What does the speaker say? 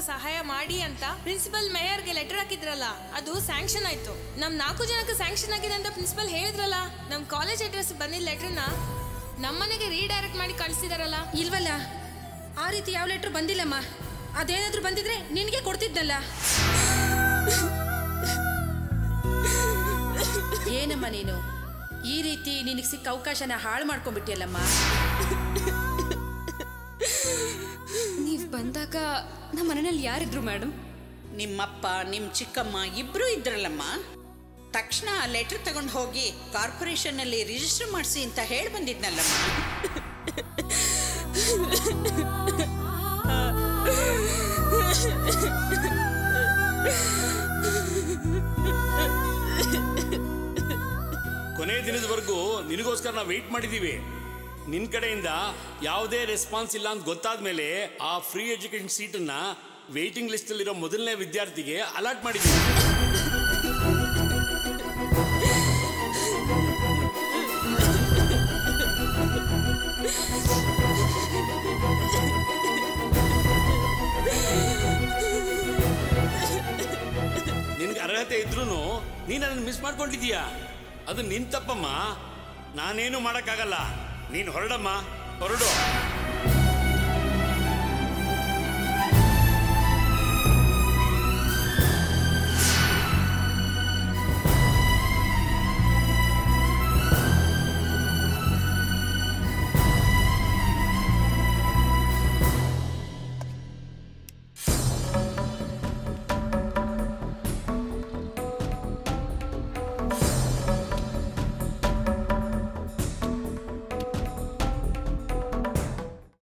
ಸಹಾಯ ಮಾಡಿ ಅಂತ ಪ್ರಿನ್ಸಿಪಲ್ ಮೇಯರ್ಗೆ ಲೆಟರ್ ಹಾಕಿದ್ರಲ್ಲ ಅದು ಸ್ಯಾಂಕ್ಷನ್ ಆಯ್ತು ನಮ್ ನಾಲ್ಕು ಜನಕ್ಕೆ ಸ್ಯಾಂಕ್ಷನ್ ಆಗಿದೆ ಅಂತ ಪ್ರಿನ್ಸಿಪಲ್ ಹೇಳಿದ್ರಲ್ಲ ನಮ್ ಕಾಲೇಜ್ ಅಡ್ರೆಸ್ ಬಂದಿದ್ದ ಲೆಟರ್ನ ನಮ್ಮನೆಗೆ ರೀಡೈರೆಕ್ಟ್ ಮಾಡಿ ಕಳಿಸಿದಾರಲ್ಲ ಇಲ್ವಲ್ಲ ಆ ರೀತಿ ಯಾವ ಲೆಟ್ರ್ ಬಂದಿಲ್ಲಮ್ಮ ಅದೇನಾದ್ರೂ ಬಂದಿದ್ರೆ ನಿನಗೆ ಕೊಡ್ತಿದ್ನಲ್ಲ ಏನಮ್ಮ ನೀನು ಈ ರೀತಿ ನಿನಗೆ ಸಿಕ್ಕ ಅವಕಾಶನ ಹಾಳು ಮಾಡ್ಕೊಂಡ್ಬಿಟ್ಟಿಯಲ್ಲಮ್ಮ ನೀವು ಬಂದಾಗ ನಮ್ಮ ಮನೆಯಲ್ಲಿ ಯಾರಿದ್ರು ಮೇಡಮ್ ನಿಮ್ಮಪ್ಪ ನಿಮ್ಮ ಚಿಕ್ಕಮ್ಮ ಇಬ್ರು ಇದ್ರಲ್ಲಮ್ಮ ತಕ್ಷಣ ಆ ಲೆಟರ್ ತಗೊಂಡು ಹೋಗಿ ಕಾರ್ಪೊರೇಷನ್ನಲ್ಲಿ ರಿಜಿಸ್ಟರ್ ಮಾಡಿಸಿ ಅಂತ ಹೇಳಿ ಬಂದಿದ್ನಲ್ಲಮ್ಮ ಕೊನೆ ದಿನದವರೆಗೂ ನಿನಗೋಸ್ಕರ ನಾವು ವೆಯ್ಟ್ ಮಾಡಿದೀವಿ ನಿನ್ ಕಡೆಯಿಂದ ಯಾವುದೇ ರೆಸ್ಪಾನ್ಸ್ ಇಲ್ಲ ಅಂತ ಗೊತ್ತಾದ ಮೇಲೆ ಆ ಫ್ರೀ ಎಜುಕೇಶನ್ ಸೀಟನ್ನ ವೇಟಿಂಗ್ ಲಿಸ್ಟ್ ಅಲ್ಲಿರೋ ಮೊದಲನೇ ವಿದ್ಯಾರ್ಥಿಗೆ ಅಲಾಟ್ ಮಾಡಿದೀವಿ ನಿನ್ಗೆ ಅರ್ಹತೆ ಇದ್ರೂ ನೀನ್ ಅದನ್ನ ಮಿಸ್ ಮಾಡ್ಕೊಂಡಿದೀಯಾ ಅದು ನಿನ್ ತಪ್ಪಮ್ಮ ನಾನೇನು ಮಾಡಕ್ಕಾಗಲ್ಲ ನೀನ್ ಹೊರಡಮ್ಮ ಹೊರಡು